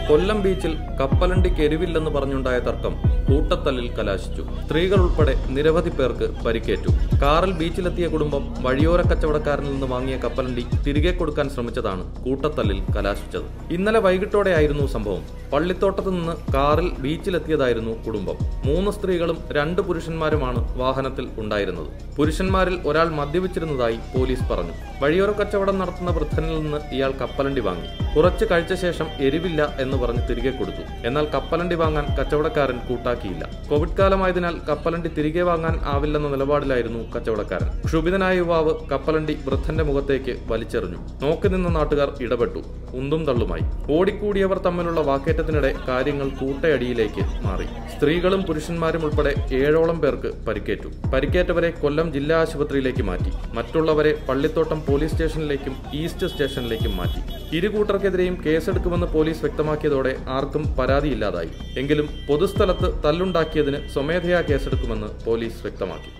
കൊല്ലം ബീച്ചിൽ കപ്പലണ്ടിക്ക് എരിവില്ലെന്ന് പറഞ്ഞുണ്ടായ തർക്കം കൂട്ടത്തല്ലിൽ കലാശിച്ചു സ്ത്രീകൾ ഉൾപ്പെടെ നിരവധി പേർക്ക് പരിക്കേറ്റു കാറിൽ ബീച്ചിലെത്തിയ കുടുംബം വഴിയോര കച്ചവടക്കാരനിൽ നിന്ന് വാങ്ങിയ കപ്പലണ്ടി തിരികെ കൊടുക്കാൻ ശ്രമിച്ചതാണ് കൂട്ടത്തല്ലിൽ കലാശിച്ചത് ഇന്നലെ വൈകിട്ടോടെയായിരുന്നു സംഭവം പള്ളിത്തോട്ടത്ത് നിന്ന് കാറിൽ ബീച്ചിലെത്തിയതായിരുന്നു കുടുംബം മൂന്ന് സ്ത്രീകളും രണ്ട് പുരുഷന്മാരുമാണ് വാഹനത്തിൽ ഉണ്ടായിരുന്നത് പുരുഷന്മാരിൽ ഒരാൾ മദ്യപിച്ചിരുന്നതായി പോലീസ് പറഞ്ഞു വഴിയോര കച്ചവടം നടത്തുന്ന വൃദ്ധനിൽ നിന്ന് ഇയാൾ കപ്പലണ്ടി വാങ്ങി കുറച്ച് കഴിച്ച ശേഷം എരിവില്ല എന്ന് പറഞ്ഞ് തിരികെ കൊടുത്തു എന്നാൽ കപ്പലണ്ടി വാങ്ങാൻ കച്ചവടക്കാരൻ കൂട്ടാക്കിയില്ല കോവിഡ് കാലമായതിനാൽ കപ്പലണ്ടി തിരികെ വാങ്ങാൻ ആവില്ലെന്ന നിലപാടിലായിരുന്നു കച്ചവടക്കാരൻ ക്ഷുഭിതനായ യുവാവ് കപ്പലണ്ടി വൃദ്ധന്റെ മുഖത്തേക്ക് വലിച്ചെറിഞ്ഞു നോക്കി നിന്ന നാട്ടുകാർ ഇടപെട്ടു ഉന്തും തള്ളുമായി ഓടിക്കൂടിയവർ തമ്മിലുള്ള വാക്കേറ്റത്തിനിടെ കാര്യങ്ങൾ കൂട്ടയടിയിലേക്ക് മാറി സ്ത്രീകളും പുരുഷന്മാരും ഉൾപ്പെടെ ഏഴോളം പേർക്ക് പരിക്കേറ്റു പരിക്കേറ്റവരെ കൊല്ലം ജില്ലാ ആശുപത്രിയിലേക്ക് മാറ്റി മറ്റുള്ളവരെ പള്ളിത്തോട്ടം പോലീസ് സ്റ്റേഷനിലേക്കും ഈസ്റ്റ് സ്റ്റേഷനിലേക്കും മാറ്റി ഇരു കൂട്ടർക്കെതിരെയും കേസെടുക്കുമെന്ന് പോലീസ് വ്യക്തമാക്കിയതോടെ ആർക്കും പരാതിയില്ലാതായി എങ്കിലും പൊതുസ്ഥലത്ത് തല്ലുണ്ടാക്കിയതിന് സ്വമേധയാ കേസെടുക്കുമെന്ന് പോലീസ് വ്യക്തമാക്കി